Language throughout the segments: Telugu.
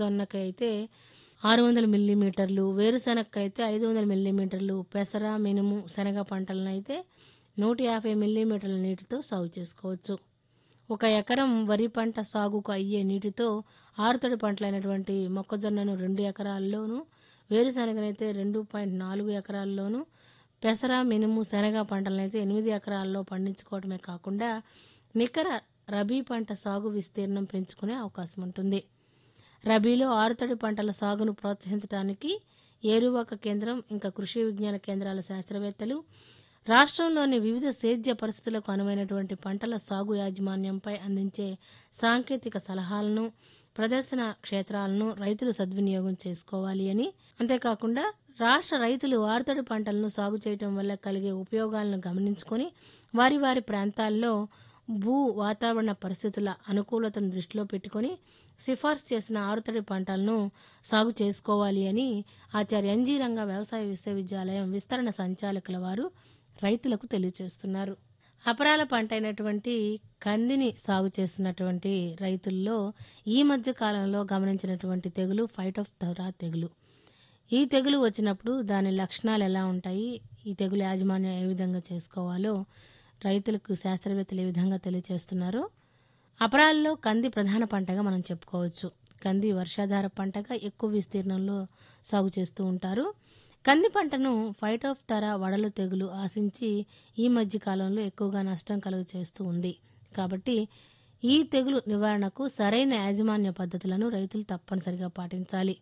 మొక్కజొన్నకి అయితే ఆరు వందల మిల్లీమీటర్లు వేరుశెనగకి అయితే ఐదు వందల మిల్లీమీటర్లు పెసర మినుము శనగ పంటలను అయితే నూట యాభై మిల్లీమీటర్ల నీటితో సాగు చేసుకోవచ్చు ఒక ఎకరం వరి పంట సాగుకు అయ్యే నీటితో ఆరుతడి పంటలైనటువంటి మొక్కజొన్నను రెండు ఎకరాల్లోనూ వేరుశనగనైతే రెండు పాయింట్ నాలుగు ఎకరాల్లోనూ పెసర మినుము శనగ పంటలనైతే ఎనిమిది ఎకరాల్లో పండించుకోవడమే కాకుండా నికర రబీ పంట సాగు విస్తీర్ణం పెంచుకునే అవకాశం ఉంటుంది రబీలో ఆరుతడి పంటల సాగును ప్రోత్సహించడానికి ఏరువాక కేంద్రం ఇంకా కృషి విజ్ఞాన కేంద్రాల శాస్త్రవేత్తలు రాష్ట్రంలోని వివిధ సేద్య పరిస్థితులకు అనువైనటువంటి పంటల సాగు యాజమాన్యంపై అందించే సాంకేతిక సలహాలను ప్రదర్శన క్షేత్రాలను రైతులు సద్వినియోగం చేసుకోవాలి అని అంతేకాకుండా రాష్ట్ర రైతులు ఆరుతడి పంటలను సాగు చేయటం వల్ల కలిగే ఉపయోగాలను గమనించుకొని వారి వారి ప్రాంతాల్లో భూ వాతావరణ పరిస్థితుల అనుకూలతను దృష్టిలో పెట్టుకొని సిఫార్సు చేసిన ఆరుతడి పంటలను సాగు చేసుకోవాలి అని ఆచార్య ఎన్జీ రంగ వ్యవసాయ విశ్వవిద్యాలయం విస్తరణ సంచాలకుల వారు రైతులకు తెలియజేస్తున్నారు అపరాల పంట అయినటువంటి కందిని సాగు చేస్తున్నటువంటి రైతుల్లో ఈ మధ్య కాలంలో గమనించినటువంటి తెగులు ఫైట్ ఆఫ్ థరా తెగులు ఈ తెగులు వచ్చినప్పుడు దాని లక్షణాలు ఎలా ఉంటాయి ఈ తెగులు యాజమాన్యం ఏ విధంగా చేసుకోవాలో రైతులకు శాస్త్రవేత్తలు ఏ విధంగా తెలియజేస్తున్నారో అపరాల్లో కంది ప్రధాన పంటగా మనం చెప్పుకోవచ్చు కంది వర్షాధార పంటగా ఎక్కువ విస్తీర్ణంలో సాగు చేస్తూ ఉంటారు కంది పంటను ఫైట్ ఆఫ్ తర వడలు తెగులు ఆశించి ఈ మధ్య కాలంలో ఎక్కువగా నష్టం కలుగ చేస్తూ ఉంది కాబట్టి ఈ తెగులు నివారణకు సరైన యాజమాన్య పద్ధతులను రైతులు తప్పనిసరిగా పాటించాలి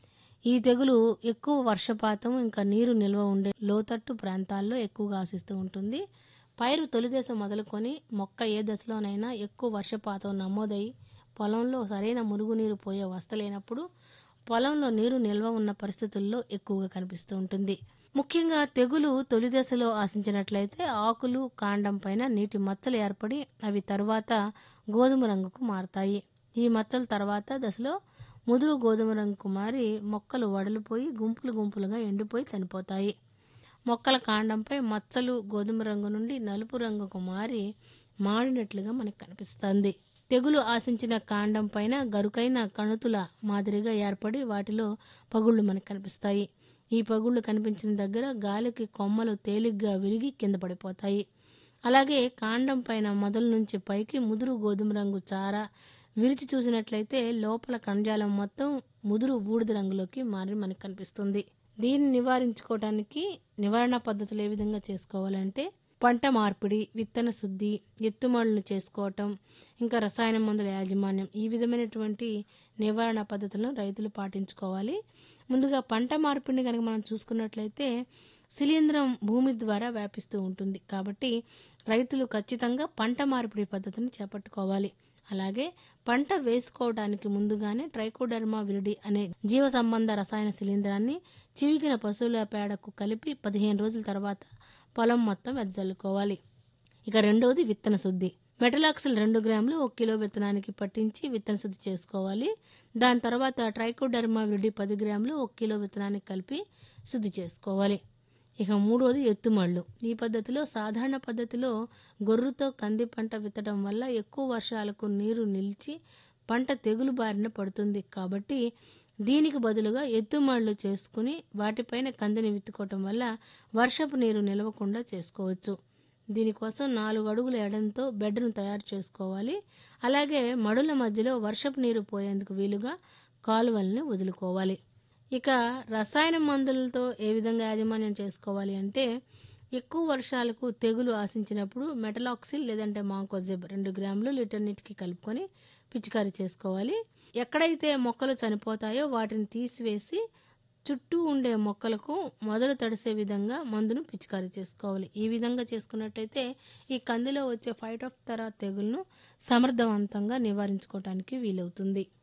ఈ తెగులు ఎక్కువ వర్షపాతం ఇంకా నీరు నిల్వ ఉండే లోతట్టు ప్రాంతాల్లో ఎక్కువగా ఆశిస్తూ ఉంటుంది పైరు తొలి దశ మొదలుకొని మొక్క ఏ దశలోనైనా ఎక్కువ వర్షపాతం నమోదై పొలంలో సరైన మురుగునీరు పోయే వస్తలేనప్పుడు పొలంలో నీరు నిల్వ ఉన్న పరిస్థితుల్లో ఎక్కువగా కనిపిస్తూ ఉంటుంది ముఖ్యంగా తెగులు తొలి దశలో ఆశించినట్లయితే ఆకులు కాండం పైన నీటి మచ్చలు ఏర్పడి అవి తరువాత గోధుమ రంగుకు మారతాయి ఈ మచ్చల తర్వాత దశలో ముదురు గోధుమ రంగుకు మారి మొక్కలు వడలిపోయి గుంపులు గుంపులుగా ఎండిపోయి చనిపోతాయి మొక్కల కాండంపై మచ్చలు గోధుమ రంగు నుండి నలుపు రంగుకు మారి మాడినట్లుగా మనకు కనిపిస్తుంది తెగులు ఆశించిన కాండం పైన గరుకైన కణుతుల మాదిరిగా ఏర్పడి వాటిలో పగుళ్ళు మనకు కనిపిస్తాయి ఈ పగుళ్ళు కనిపించిన దగ్గర గాలికి కొమ్మలు తేలిగ్గా విరిగి కింద పడిపోతాయి అలాగే కాండం పైన మొదలు నుంచి పైకి ముదురు గోధుమ రంగు చార విరిచి చూసినట్లయితే లోపల కణజాలం మొత్తం ముదురు బూడిద రంగులోకి మారి మనకు కనిపిస్తుంది దీన్ని నివారించుకోవడానికి నివారణ పద్ధతులు ఏ విధంగా చేసుకోవాలంటే పంట మార్పిడి విత్తన శుద్ధి ఎత్తుమడులు చేసుకోవటం ఇంకా రసాయన మందుల యాజమాన్యం ఈ విధమైనటువంటి నివారణ పద్ధతులను రైతులు పాటించుకోవాలి ముందుగా పంట మార్పిడిని కనుక మనం చూసుకున్నట్లయితే శిలీంధ్రం భూమి ద్వారా వ్యాపిస్తూ ఉంటుంది కాబట్టి రైతులు ఖచ్చితంగా పంట మార్పిడి పద్ధతిని చేపట్టుకోవాలి అలాగే పంట వేసుకోవడానికి ముందుగానే ట్రైకోడర్మా విరిడి అనే జీవ సంబంధ రసాయన శిలీంధ్రాన్ని చివికిన పశువుల పేడకు కలిపి పదిహేను రోజుల తర్వాత పొలం మొత్తం వెదజల్లుకోవాలి ఇక రెండవది విత్తన శుద్ధి మెటలాక్సిల్ రెండు గ్రాములు ఒక కిలో విత్తనానికి పట్టించి విత్తన శుద్ధి చేసుకోవాలి దాని తర్వాత ట్రైకోడర్మా విరిడి పది గ్రాములు ఒక కిలో విత్తనానికి కలిపి శుద్ధి చేసుకోవాలి ఇక మూడవది ఎత్తుమళ్ళు ఈ పద్ధతిలో సాధారణ పద్ధతిలో గొర్రుతో కంది పంట విత్తడం వల్ల ఎక్కువ వర్షాలకు నీరు నిలిచి పంట తెగులు బారిన పడుతుంది కాబట్టి దీనికి బదులుగా ఎత్తుమళ్ళు చేసుకుని వాటిపైన కందిని విత్తుకోవటం వల్ల వర్షపు నీరు నిలవకుండా చేసుకోవచ్చు దీనికోసం నాలుగు అడుగుల ఎడంతో బెడ్ను తయారు చేసుకోవాలి అలాగే మడుల మధ్యలో వర్షపు నీరు పోయేందుకు వీలుగా కాలువల్ని వదులుకోవాలి ఇక రసాయన మందులతో ఏ విధంగా యాజమాన్యం చేసుకోవాలి అంటే ఎక్కువ వర్షాలకు తెగులు ఆశించినప్పుడు మెటలాక్సిల్ లేదంటే మాంకోజెబ్ రెండు గ్రాములు లీటర్ నీటికి కలుపుకొని పిచికారీ చేసుకోవాలి ఎక్కడైతే మొక్కలు చనిపోతాయో వాటిని తీసివేసి చుట్టూ ఉండే మొక్కలకు మొదలు తడిసే విధంగా మందును పిచికారీ చేసుకోవాలి ఈ విధంగా చేసుకున్నట్టయితే ఈ కందిలో వచ్చే ఫైట్ ఆఫ్ తర తెగులను సమర్థవంతంగా నివారించుకోవడానికి వీలవుతుంది